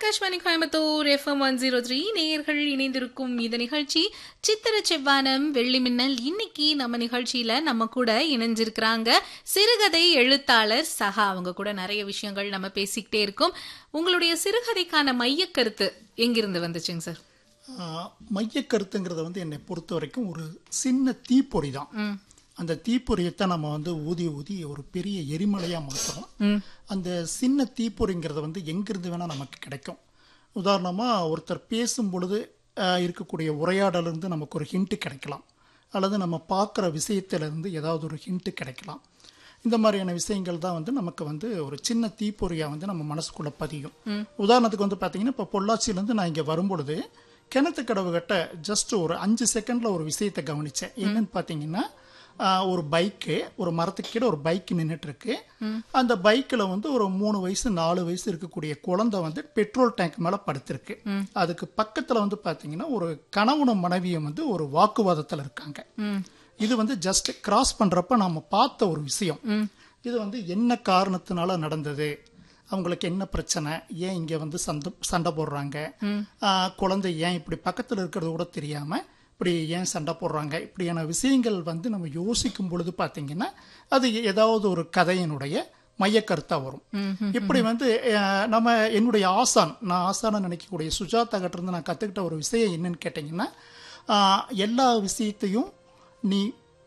Akashvani Coimbatore FM one zero three நேயர்கள் இணைந்திருக்கும் இந்த நிகழ்ச்சி சித்திர செவ்வானம் வெள்ளி மின்னல் இன்னைக்கு நம்ம நிகழ்ச்சியில நம்ம கூட இணைஞ்சிருக்கிறாங்க சிறுகதை எழுத்தாளர் சஹா அவங்க கூட நிறைய விஷயங்கள் நம்ம பேசிக்கிட்டே இருக்கோம் உங்களுடைய சிறுகதைக்கான மையக்கருத்து எங்கிருந்து வந்துச்சுங்க சார் ஆஹ் மையக்கருத்துங்கிறத வந்து என்னை பொறுத்த வரைக்கும் ஒரு சின்ன தீப்பொறி தான் அந்த தீப்பொறியத்தை நம்ம வந்து ஊதி ஊதி ஒரு பெரிய எரிமலையா மாற்றுறோம் அந்த சின்ன தீப்பொறிங்கிறத வந்து எங்கிருந்து வேணா நமக்கு கிடைக்கும் உதாரணமா ஒருத்தர் பேசும் பொழுது ஆஹ் இருக்கக்கூடிய உரையாடலிருந்து நமக்கு ஒரு ஹிண்ட் கிடைக்கலாம் அல்லது நம்ம பார்க்குற விஷயத்திலிருந்து ஏதாவது ஒரு ஹிண்ட் கிடைக்கலாம் இந்த மாதிரியான விஷயங்கள் தான் வந்து நமக்கு வந்து ஒரு சின்ன தீப்பொறியா வந்து நம்ம மனசுக்குள்ள பதியும் உதாரணத்துக்கு வந்து பார்த்தீங்கன்னா இப்போ பொள்ளாச்சியிலேருந்து நான் இங்கே வரும்பொழுது கிணத்து கடவு கட்ட ஜஸ்ட் ஒரு அஞ்சு செகண்ட்ல ஒரு விஷயத்தை கவனிச்சேன் என்னன்னு பார்த்தீங்கன்னா ஆஹ், ஒரு பைக்கு ஒரு மரத்துக்கு கீழே ஒரு பைக் நின்றுட்டு இருக்கு அந்த பைக்கில் வந்து ஒரு மூணு வயசு நாலு வயசு இருக்கக்கூடிய குழந்தை வந்து பெட்ரோல் டேங்க் மேலே படுத்திருக்கு அதுக்கு பக்கத்தில் வந்து பார்த்தீங்கன்னா ஒரு கணவனும் மனைவியும் வந்து ஒரு வாக்குவாதத்தில் இருக்காங்க இது வந்து ஜஸ்ட் கிராஸ் பண்றப்ப நாம பார்த்த ஒரு விஷயம் இது வந்து என்ன காரணத்தினால நடந்தது அவங்களுக்கு என்ன பிரச்சனை ஏன் இங்க வந்து சண்டை சண்டை போடுறாங்க ஆஹ், குழந்தை ஏன் இப்படி பக்கத்துல இருக்கிறது கூட தெரியாம இப்படி ஏன் சண்டை போடுறாங்க இப்படியான விஷயங்கள் வந்து நம்ம யோசிக்கும் பொழுது பாத்தீங்கன்னா அது ஏதாவது ஒரு கதையினுடைய மையக்கருத்தா வரும் இப்படி வந்து அஹ், நம்ம என்னுடைய ஆசான் நான் ஆசான நினைக்கக்கூடிய சுஜாதா கிட்ட இருந்து நான் கத்துக்கிட்ட ஒரு விஷயம் என்னன்னு கேட்டீங்கன்னா ஆஹ், எல்லா விஷயத்தையும் நீ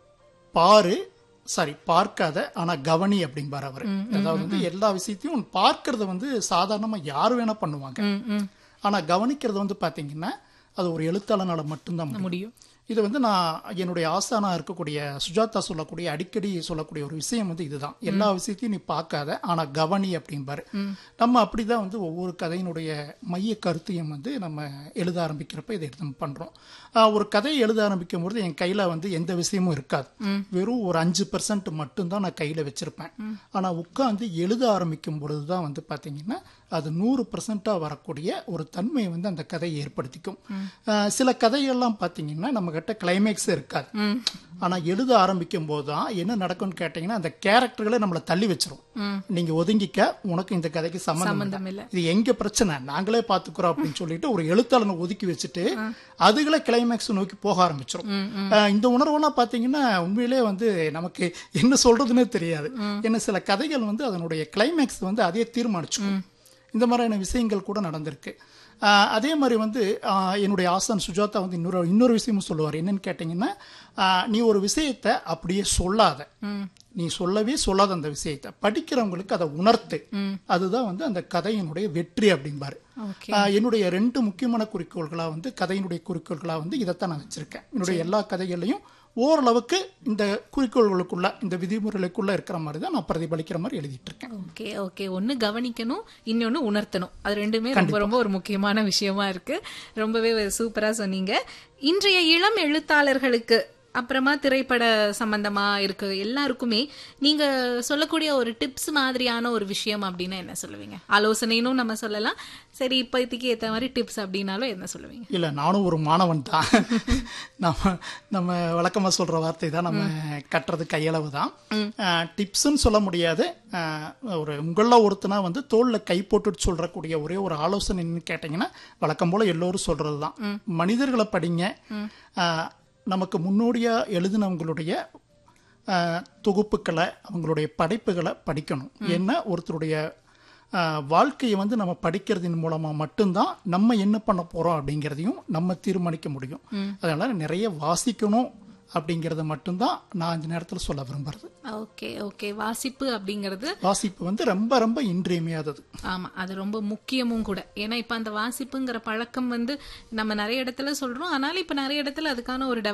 பாரு சாரி பார்க்காத ஆனா கவனி அப்படிம்பாரு அவர் அதாவது வந்து எல்லா விஷயத்தையும் பார்க்கறத வந்து சாதாரணமா யார் வேணா பண்ணுவாங்க ஆனா கவனிக்கிறது வந்து பாத்தீங்கன்னா அது ஒரு எழுத்தாளனால மட்டும்தான் முடியும் முடியும் இது வந்து நான் என்னுடைய ஆசானா இருக்கக்கூடிய சுஜாதா சொல்லக்கூடிய அடிக்கடி சொல்லக்கூடிய ஒரு விஷயம் வந்து இதுதான் எல்லா விஷயத்தையும் நீ பார்க்காத ஆனா கவனி அப்படிம்பாரு நம்ம அப்படிதான் வந்து ஒவ்வொரு கதையினுடைய மைய கருத்தையும் வந்து நம்ம எழுத ஆரம்பிக்கிறப்ப இதை எடுத்து நம்ம பண்றோம் ஆஹ் ஒரு கதையை எழுத ஆரம்பிக்கும் போது என் கையில வந்து எந்த விஷயமும் இருக்காது வெறும் ஒரு அஞ்சு பர்சன்ட் மட்டும்தான் நான் கையில வச்சிருப்பேன் ஆனா உட்காந்து எழுத ஆரம்பிக்கும் பொழுதுதான் வந்து பாத்தீங்கன்னா அது நூறு பர்சன்டா வரக்கூடிய ஒரு தன்மையை வந்து அந்த கதையை ஏற்படுத்திக்கும் ஆஹ் சில கதைகள்லாம் பாத்தீங்கன்னா நம்ம கிட்ட கிளைமேக்ஸ் இருக்காது ஆனா எழுத ஆரம்பிக்கும் போது தான் என்ன நடக்கும்னு கேட்டீங்கன்னா அந்த கேரக்டர்களை நம்மளை தள்ளி வச்சிரும் நீங்க ஒதுங்கிக்க உனக்கு இந்த கதைக்கு சம்மந்தம் சம்பந்தம் இல்ல. இல்லை. இது எங்க பிரச்சனை நாங்களே பாத்துக்கிறோம் அப்படின்னு சொல்லிட்டு ஒரு எழுத்தாளனை ஒதுக்கி வச்சுட்டு அதுகளை கிளைமேக்ஸ் நோக்கி போக ஆரம்பிச்சிரும் ஆஹ் இந்த உணர்வெல்லாம் பாத்தீங்கன்னா உண்மையிலே வந்து நமக்கு என்ன சொல்றதுன்னே தெரியாது என்ன சில கதைகள் வந்து அதனுடைய கிளைமேக்ஸ் வந்து அதே தீர்மானிச்சுக்கும் இந்த மாதிரியான விஷயங்கள் கூட நடந்திருக்கு ஆஹ் அதே மாதிரி வந்து ஆஹ் என்னுடைய ஆசான் சுஜாதா வந்து இன்னொரு இன்னொரு விஷயமும் சொல்லுவார் என்னன்னு கேட்டீங்கன்னா ஆஹ் நீ ஒரு விஷயத்தை அப்படியே சொல்லாத நீ சொல்லவே சொல்லாத அந்த விஷயத்தை படிக்கிறவங்களுக்கு அதை உணர்த்து அதுதான் வந்து அந்த கதையினுடைய வெற்றி அப்படிம்பாரு ஓகே ஆஹ் என்னுடைய ரெண்டு முக்கியமான குறிக்கோள்களா வந்து கதையினுடைய குறிக்கோள்களா வந்து இதைத்தான் நான் வச்சிருக்கேன் என்னுடைய எல்லா கதைகள்லையும் ஓரளவுக்கு இந்த குறிக்கோள்களுக்குள்ள இந்த விதிமுறைகளுக்குள்ள இருக்கிற மாதிரி தான் நான் பிரதிபலிக்கிற மாதிரி எழுதிட்டு இருக்கேன் ஓகே ஓகே ஒன்னு கவனிக்கணும் இன்னொன்னு உணர்த்தணும் அது ரெண்டுமே ரொம்ப ரொம்ப ஒரு முக்கியமான விஷயமா இருக்கு ரொம்பவே சூப்பரா சொன்னீங்க இன்றைய இளம் எழுத்தாளர்களுக்கு அப்புறமா திரைப்பட சம்பந்தமா இருக்கு எல்லாருக்குமே நீங்க சொல்லக்கூடிய ஒரு டிப்ஸ் மாதிரியான ஒரு விஷயம் அப்படின்னா என்ன சொல்லுவீங்க ஆலோசனைன்னு நம்ம சொல்லலாம் சரி இப்போதைக்கு ஏத்த மாதிரி டிப்ஸ் அப்படின்னாலும் என்ன சொல்லுவீங்க இல்ல நானும் ஒரு மாணவன் தான் நம்ம நம்ம வழக்கமா சொல்ற வார்த்தை தான் நம்ம கட்டுறது கையளவு தான் டிப்ஸ்ன்னு சொல்ல முடியாது ஆஹ் ஒரு உங்கள ஒருத்தனா வந்து தோல்ல கை போட்டுட்டு சொல்றக்கூடிய ஒரே ஒரு ஆலோசனை என்னன்னு கேட்டீங்கன்னா வழக்கம் போல எல்லோரும் சொல்றது தான் மனிதர்களை படிங்க ஆஹ் நமக்கு முன்னோடியா எழுதினவங்களுடைய ஆஹ் தொகுப்புகளை அவங்களுடைய படைப்புகளை படிக்கணும் ஏன்னா ஒருத்தருடைய ஆஹ் வாழ்க்கையை வந்து நம்ம படிக்கிறதின் மூலமா மட்டும்தான் நம்ம என்ன பண்ண போறோம் அப்படிங்கிறதையும் நம்ம தீர்மானிக்க முடியும் அதனால நிறைய வாசிக்கணும் அப்படிங்கறத மட்டும்தான் நான் இந்த நேரத்துல சொல்ல விரும்புறது ஓகே ஓகே வாசிப்பு அப்படிங்கிறது வாசிப்பு வந்து ரொம்ப ரொம்ப இன்றியமையாதது ஆமா அது ரொம்ப முக்கியமும் கூட ஏன்னா இப்ப அந்த வாசிப்புங்கிற பழக்கம் வந்து நம்ம நிறைய இடத்துல சொல்றோம் ஆனாலும் இப்ப நிறைய இடத்துல அதுக்கான ஒரு